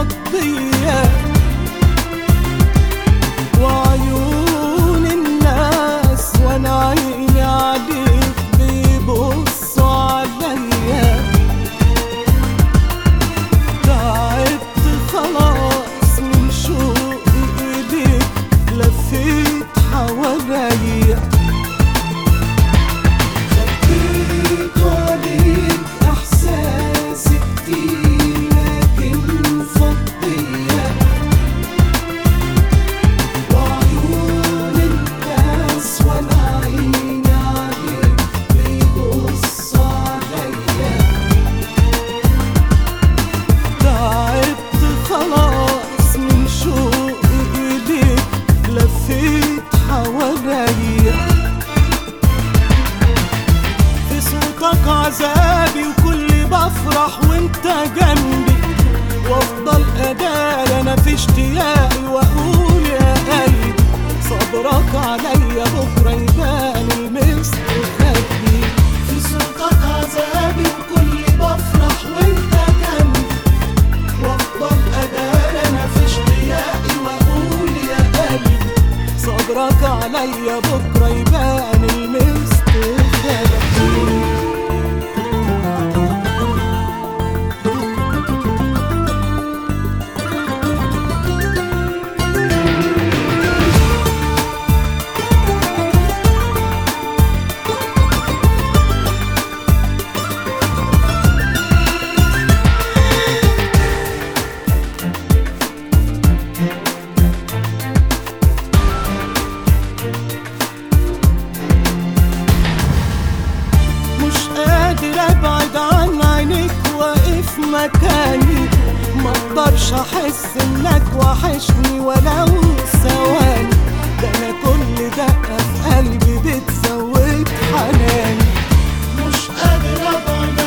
مفضية وعيون الناس وانا عيني عليك بيبصوا عليا تعبت خلاص من شوقي إليك لفيت حواليا خبيت عليك إحساسي كتير لكن فضية وعيون الناس وأنا عيني عليك بيبصوا عليا تعبت خلاص من شوقي إليك لفيت حواليا في صوتك عذابي وكل بفرح وانت جنبي وافضل ادار انا في اشتياقي واقول يا قلبي صبرك عليا بكره يبان المستخبي في صوتك عذابي وكل بفرح وانت جنبي وافضل ادار انا في اشتياقي واقول يا قلبي صبرك عليا بكره يبان المستخبي مش قادر ابعد عن عينيك واقف مكاني ما اقدرش احس انك وحشني ولو ثواني ده انا كل دقه في قلبي بتزود حناني مش قادر ابعد